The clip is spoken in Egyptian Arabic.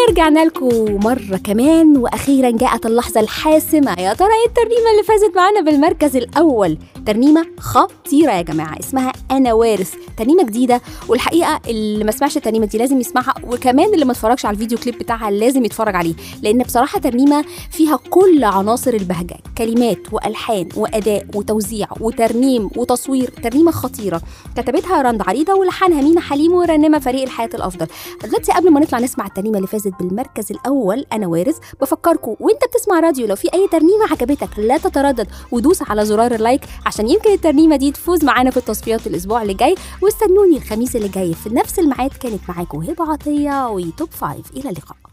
ورجعنا لكم مرة كمان وأخيرا جاءت اللحظة الحاسمة يا ترى إيه الترنيمة اللي فازت معانا بالمركز الأول ترنيمة خطيرة يا جماعة اسمها أنا وارث ترنيمة جديدة والحقيقة اللي ما سمعش الترنيمة دي لازم يسمعها وكمان اللي ما اتفرجش على الفيديو كليب بتاعها لازم يتفرج عليه لأن بصراحة ترنيمة فيها كل عناصر البهجة كلمات وألحان وأداء وتوزيع وترنيم وتصوير ترنيمة خطيرة كتبتها رند عريضة ولحنها مينا حليم ورنمها فريق الحياة الأفضل دلوقتي قبل ما نطلع نسمع الترنيمة اللي فازت بالمركز الأول أنا وارث بفكركم وأنت بتسمع راديو لو في أي ترنيمة عجبتك لا تتردد ودوس على زرار اللايك عشان يمكن الترنيمة دي تفوز معانا في التصفيات الأسبوع اللي جاي واستنوني الخميس اللي جاي في نفس الميعاد كانت معاكم هبة عطية وتوب فايف إلى اللقاء